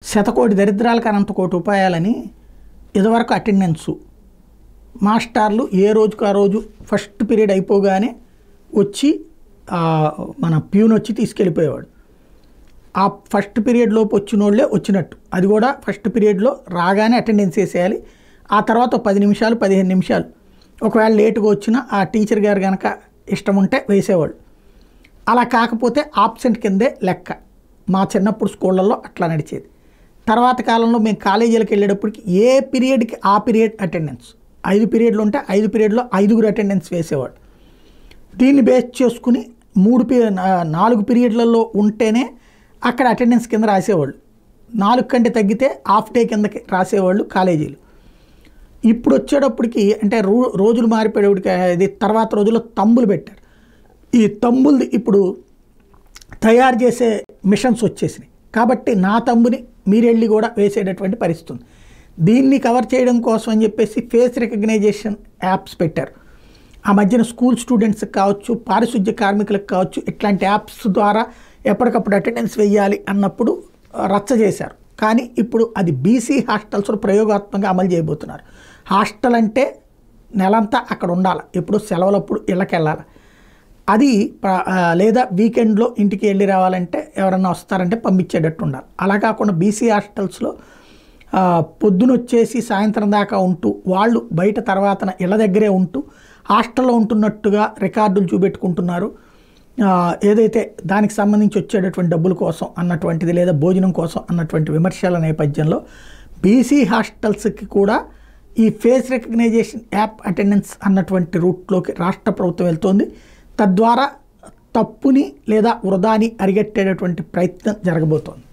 శతకోటి దరిద్రాలకు అనంత కోటి ఉపాయాలని ఇదివరకు అటెండెన్సు మాస్టర్లు ఏ రోజుకు ఆ రోజు ఫస్ట్ పీరియడ్ అయిపోగానే వచ్చి ఆ, మన ప్యూన్ వచ్చి తీసుకెళ్ళిపోయేవాడు ఆ ఫస్ట్ పీరియడ్ లోపు వచ్చిన వాళ్ళే వచ్చినట్టు అది కూడా ఫస్ట్ పీరియడ్లో రాగానే అటెండెన్స్ వేసేయాలి ఆ తర్వాత ఒక పది నిమిషాలు పదిహేను నిమిషాలు ఒకవేళ లేటుగా వచ్చినా ఆ టీచర్ గారు కనుక ఇష్టం ఉంటే వేసేవాళ్ళు అలా కాకపోతే ఆబ్సెంట్ కిందే లెక్క మా చిన్నప్పుడు స్కూళ్ళల్లో అట్లా నడిచేది తర్వాత కాలంలో మేము కాలేజీలకు వెళ్ళేటప్పటికి ఏ పీరియడ్కి ఆ పీరియడ్ అటెండెన్స్ ఐదు పీరియడ్లు ఉంటే ఐదు పీరియడ్లో ఐదుగురు అటెండెన్స్ వేసేవాడు దీన్ని బేస్ చేసుకుని మూడు పీ నా- నాలుగు పీరియడ్లలో ఉంటేనే అక్కడ అటెండెన్స్ కింద రాసేవాళ్ళు నాలుగు కంటే తగ్గితే హాఫ్ డే కిందకి రాసేవాళ్ళు కాలేజీలు ఇప్పుడు వచ్చేటప్పటికి అంటే రో రోజులు మారిపోయేటప్పటికి ఇది తర్వాత రోజుల్లో తంబులు పెట్టారు ఈ తంబులు ఇప్పుడు తయారు చేసే మిషన్స్ వచ్చేసినాయి కాబట్టి నా తంబుని మీరెళ్ళి కూడా వేసేటటువంటి పరిస్థితి ఉంది దీన్ని కవర్ చేయడం కోసం అని చెప్పేసి ఫేస్ రికగ్నైజేషన్ యాప్స్ పెట్టారు ఆ మధ్యన స్కూల్ స్టూడెంట్స్కి కావచ్చు పారిశుద్ధ్య కార్మికులకు కావచ్చు ఇట్లాంటి యాప్స్ ద్వారా ఎప్పటికప్పుడు అటెండెన్స్ వెయ్యాలి అన్నప్పుడు ఆ, రచ్చ చేశారు కానీ ఇప్పుడు అది బీసీ హాస్టల్స్లో ప్రయోగాత్మకంగా అమలు చేయబోతున్నారు హాస్టల్ అంటే నెలంతా అక్కడ ఉండాలి ఎప్పుడు సెలవులప్పుడు ఇళ్ళకి వెళ్ళాలి అది ప్ర- ఆ, లేదా వీకెండ్లో ఇంటికి వెళ్ళి రావాలంటే ఎవరన్నా వస్తారంటే పంపించేటట్టు ఉండాలి అలా కాకుండా బీసీ హాస్టల్స్లో ఆ, పొద్దున వచ్చేసి సాయంత్రం దాకా ఉంటూ వాళ్ళు బయట తర్వాతన ఇళ్ళ దగ్గరే ఉంటూ హాస్టల్లో ఉంటున్నట్టుగా రికార్డులు చూపెట్టుకుంటున్నారు ఆ, ఏదైతే దానికి సంబంధించి వచ్చేటటువంటి డబ్బుల కోసం అన్నటువంటిది లేదా భోజనం కోసం అన్నటువంటి విమర్శల నేపథ్యంలో బీసీ హాస్టల్స్కి కూడా ఈ ఫేస్ రికగ్నైజేషన్ యాప్ అటెండెన్స్ అన్నటువంటి రూట్లోకి రాష్ట్ర ప్రభుత్వం వెళ్తోంది తద్వారా తప్పుని లేదా వృధాని అరిగట్టేటటువంటి ప్రయత్నం జరగబోతోంది